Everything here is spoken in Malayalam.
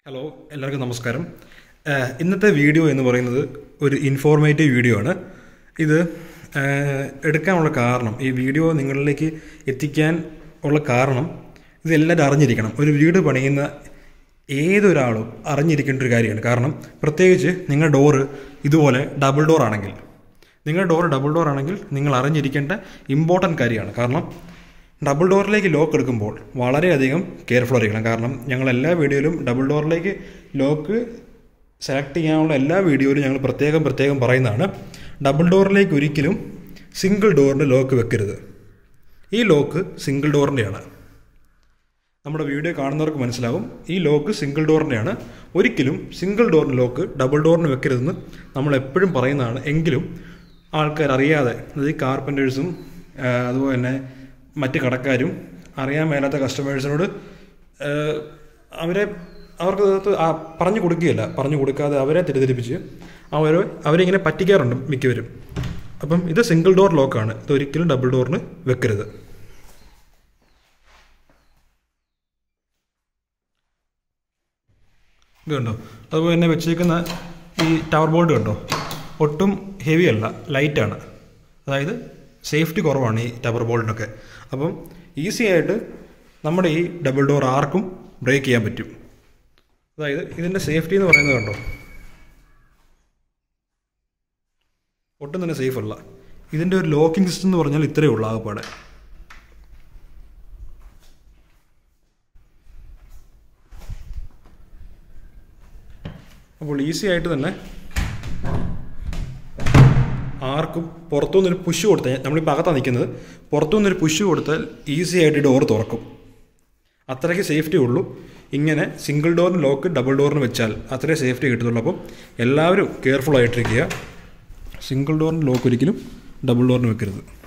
ഹലോ എല്ലാവർക്കും നമസ്കാരം ഏഹ് ഇന്നത്തെ വീഡിയോ എന്ന് പറയുന്നത് ഒരു ഇൻഫോർമേറ്റീവ് വീഡിയോ ആണ് ഇത് ഏഹ് എടുക്കാനുള്ള കാരണം ഈ വീഡിയോ നിങ്ങളിലേക്ക് എത്തിക്കാൻ ഉള്ള കാരണം ഇത് എല്ലാവരും അറിഞ്ഞിരിക്കണം ഒരു വീട് പണിയുന്ന ഏതൊരാളും അറിഞ്ഞിരിക്കേണ്ട ഒരു കാര്യമാണ് കാരണം പ്രത്യേകിച്ച് നിങ്ങളുടെ ഡോറ് ഇതുപോലെ ഡബിൾ ഡോർ ആണെങ്കിൽ നിങ്ങളുടെ ഡോർ ഡബിൾ ഡോർ ആണെങ്കിൽ നിങ്ങൾ അറിഞ്ഞിരിക്കേണ്ട ഇമ്പോർട്ടൻറ്റ് കാര്യമാണ് കാരണം ഡബിൾ ഡോറിലേക്ക് ലോക്ക് എടുക്കുമ്പോൾ വളരെയധികം കെയർഫുൾ ആയിരിക്കണം കാരണം ഞങ്ങൾ എല്ലാ വീഡിയോയിലും ഡബിൾ ഡോറിലേക്ക് ലോക്ക് സെലക്ട് ചെയ്യാനുള്ള എല്ലാ വീഡിയോയിലും ഞങ്ങൾ പ്രത്യേകം പ്രത്യേകം പറയുന്നതാണ് ഡബിൾ ഡോറിലേക്ക് ഒരിക്കലും സിംഗിൾ ഡോറിൻ്റെ ലോക്ക് വെക്കരുത് ഈ ലോക്ക് സിംഗിൾ ഡോറിൻ്റെയാണ് നമ്മുടെ വീഡിയോ കാണുന്നവർക്ക് മനസ്സിലാവും ഈ ലോക്ക് സിംഗിൾ ഡോറിൻ്റെയാണ് ഒരിക്കലും സിംഗിൾ ഡോറിന് ലോക്ക് ഡബിൾ ഡോറിന് വെക്കരുതെന്ന് നമ്മൾ എപ്പോഴും പറയുന്നതാണ് എങ്കിലും ആൾക്കാർ അറിയാതെ അതായത് കാർപ്പൻറ്റേഴ്സും അതുപോലെ തന്നെ മറ്റ് കടക്കാരും അറിയാൻ മേലാത്ത കസ്റ്റമേഴ്സിനോട് അവരെ അവർക്ക് അത് ആ പറഞ്ഞു കൊടുക്കുകയില്ല പറഞ്ഞു കൊടുക്കാതെ അവരെ തെറ്റിദ്ധരിപ്പിച്ച് അവർ അവരിങ്ങനെ പറ്റിക്കാറുണ്ട് മിക്കവരും അപ്പം ഇത് സിംഗിൾ ഡോർ ലോക്കാണ് ഇത് ഒരിക്കലും ഡബിൾ ഡോറിന് വെക്കരുത് ഇത് കണ്ടോ അതുപോലെ തന്നെ വെച്ചേക്കുന്ന ഈ ടവർ ബോൾഡ് കണ്ടോ ഒട്ടും ഹെവി അല്ല ലൈറ്റാണ് അതായത് സേഫ്റ്റി കുറവാണ് ഈ ടവർ ബോൾഡിനൊക്കെ അപ്പം ഈസി ആയിട്ട് നമ്മുടെ ഈ ഡബിൾ ഡോർ ആർക്കും ബ്രേക്ക് ചെയ്യാൻ പറ്റും അതായത് ഇതിൻ്റെ സേഫ്റ്റി എന്ന് പറയുന്നത് കണ്ടോ ഒട്ടും തന്നെ സേഫ് അല്ല ഇതിൻ്റെ ഒരു ലോക്കിംഗ് സിസ്റ്റം എന്ന് പറഞ്ഞാൽ ഇത്രയേ ഉള്ളൂ ആകപ്പാടെ അപ്പോൾ ഈസി ആയിട്ട് തന്നെ ആർക്കും പുറത്തുനിന്നൊരു പുഷ് കൊടുത്താൽ നമ്മളിപ്പോൾ അകത്താണ് നിൽക്കുന്നത് പുറത്തുനിന്നൊരു പുഷ് കൊടുത്താൽ ഈസി ആയിട്ട് ഡോർ തുറക്കും അത്രയ്ക്ക് സേഫ്റ്റി ഉള്ളൂ ഇങ്ങനെ സിംഗിൾ ഡോറിന് ലോക്ക് ഡബിൾ ഡോറിന് വെച്ചാൽ അത്രേ സേഫ്റ്റി കിട്ടത്തുള്ളൂ അപ്പം എല്ലാവരും കെയർഫുൾ ആയിട്ടിരിക്കുക സിംഗിൾ ഡോറിന് ലോക്ക് ഒരിക്കലും ഡബിൾ ഡോറിന് വെക്കരുത്